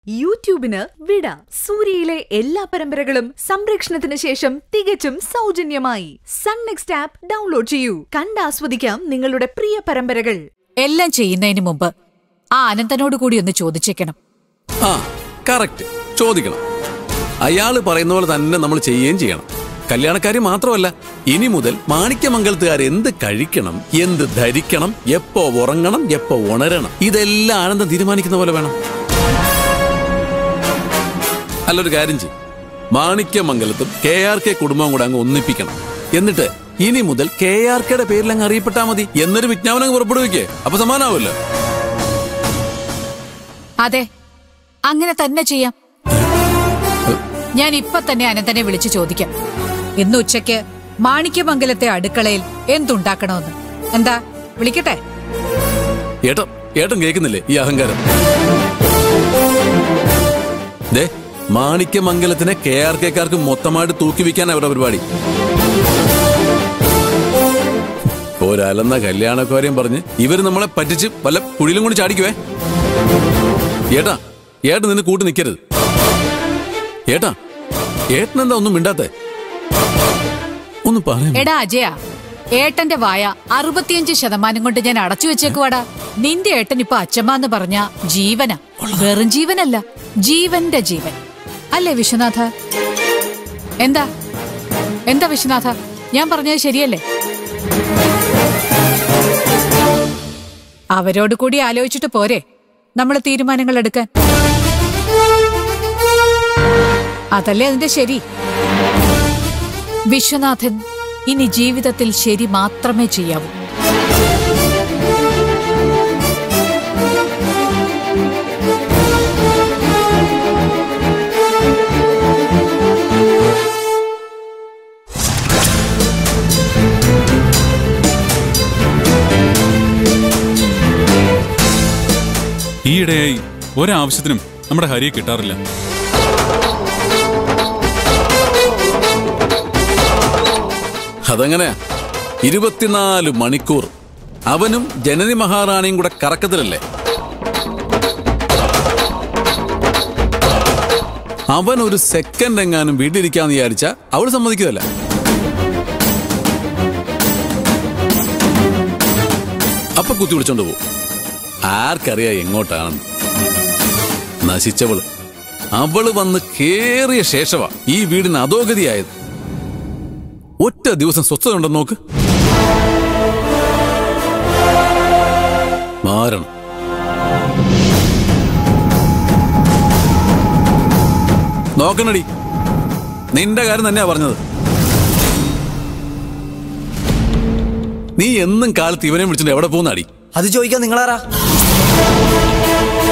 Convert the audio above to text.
യൂട്യൂബിന് വിട സൂര്യയിലെ എല്ലാ പരമ്പരകളും സംരക്ഷണത്തിന് ശേഷം തികച്ചും സൗജന്യമായി സൺ നെക്സ്റ്റ് ആപ്പ് ഡൗൺലോഡ് ചെയ്യൂ കണ്ടാസ്വദിക്കാം നിങ്ങളുടെ പ്രിയ പരമ്പരകൾ എല്ലാം ചെയ്യുന്നതിന് മുമ്പ് ആ അനന്തനോട് കൂടി ഒന്ന് ചോദിച്ചേക്കണം ആ കറക്റ്റ് ചോദിക്കണം അയാള് പറയുന്ന പോലെ തന്നെ നമ്മൾ ചെയ്യുകയും ചെയ്യണം കല്യാണക്കാരി മാത്രമല്ല ഇനി മുതൽ മാണിക്യമംഗലത്തുകാർ എന്ത് കഴിക്കണം എന്ത് ധരിക്കണം എപ്പോ ഉറങ്ങണം എപ്പോ ഉണരണം ഇതെല്ലാം ആനന്ദം തീരുമാനിക്കുന്ന പോലെ വേണം അല്ലൊരു കാര്യം ചെയ്യും മാണിക്യമംഗലത്തും കെ ആർ കെ കുടുംബവും കൂടെ അങ്ങ് ഒന്നിപ്പിക്കണം എന്നിട്ട് ഇനി മുതൽ കെ ആർ കെയുടെ പേരിൽ അങ്ങ് അറിയപ്പെട്ടാ മതി എന്നൊരു വിജ്ഞാപനം അങ്ങ് പുറപ്പെടുവിക്കേ അപ്പൊ സമാനാവുമല്ലോ അതെ അങ്ങനെ തന്നെ ചെയ്യാം ഞാൻ ഇപ്പൊ തന്നെ അനന്തനെ വിളിച്ചു ചോദിക്കാം ഇന്ന് ഉച്ചയ്ക്ക് മാണിക്യമംഗലത്തെ അടുക്കളയിൽ എന്തുണ്ടാക്കണമെന്ന് എന്താ വിളിക്കട്ടെ ഏട്ടൻ ഏട്ടൻ കേൾക്കുന്നില്ലേ ഈ അഹങ്കാരം ദേ മാണിക്യമംഗലത്തിനെ കെ ആർ കെക്കാർക്ക് മൊത്തമായിട്ട് തൂക്കി വിൽക്കാൻ അവരുടെ പരിപാടി ഒരലന്ന കല്യാണക്കാര്യം പറഞ്ഞ് ഇവര് നമ്മളെ പറ്റിച്ച് വല്ല കുഴിയിലും കൂടി ചാടിക്കുവേ ഏട്ടാ ഏട്ടൻ നിന്ന് കൂട്ടി നിൽക്കരുത് ഏട്ടാ ഏട്ടൻ എന്താ ഒന്നും മിണ്ടാത്തെ ഒന്ന് പറയാം എടാ അജയ ഏട്ടന്റെ വായ അറുപത്തിയഞ്ച് ശതമാനം കൊണ്ട് ഞാൻ അടച്ചു വെച്ചേക്കുവാടാ നിന്റെ ഏട്ടൻ ഇപ്പൊ അച്ഛമ്മ എന്ന് പറഞ്ഞ ജീവന വെറും ജീവനല്ല ജീവന്റെ ജീവൻ അല്ലേ വിശ്വനാഥ എന്താ എന്താ വിശ്വനാഥ ഞാൻ പറഞ്ഞത് ശരിയല്ലേ അവരോട് കൂടി ആലോചിച്ചിട്ട് പോരെ നമ്മൾ തീരുമാനങ്ങൾ എടുക്കാൻ അതല്ലേ അതിന്റെ ശരി വിശ്വനാഥൻ ഇനി ജീവിതത്തിൽ ശരി മാത്രമേ ചെയ്യാവൂ ഈയിടെയായി ഒരാവശ്യത്തിനും നമ്മുടെ ഹരിയെ കിട്ടാറില്ല അതങ്ങനെ ഇരുപത്തിനാല് മണിക്കൂർ അവനും ജനനി മഹാറാണിയും കൂടെ കറക്കത്തിലല്ലേ അവൻ ഒരു സെക്കൻഡ് എങ്ങാനും വീട്ടിലിരിക്കാന്ന് വിചാരിച്ച അവൾ സമ്മതിക്കുകയല്ല അപ്പൊ കുത്തി വിളിച്ചോണ്ട് പോകും ആർക്കറിയാ എങ്ങോട്ടാണെന്ന് നശിച്ചവള് അവള് വന്ന് കേറിയ ശേഷവാ ഈ വീടിന് അധോഗതിയായത് ഒറ്റ ദിവസം സ്വസ്ഥത ഉണ്ടെന്ന് നോക്ക് മാറണം നോക്കണടി നിന്റെ കാര്യം തന്നെയാ പറഞ്ഞത് നീ എന്നും കാലത്ത് ഇവനെ വിളിച്ചിട്ട് എവിടെ പോകുന്നാടി അത് ചോദിക്കാൻ നിങ്ങളാരാ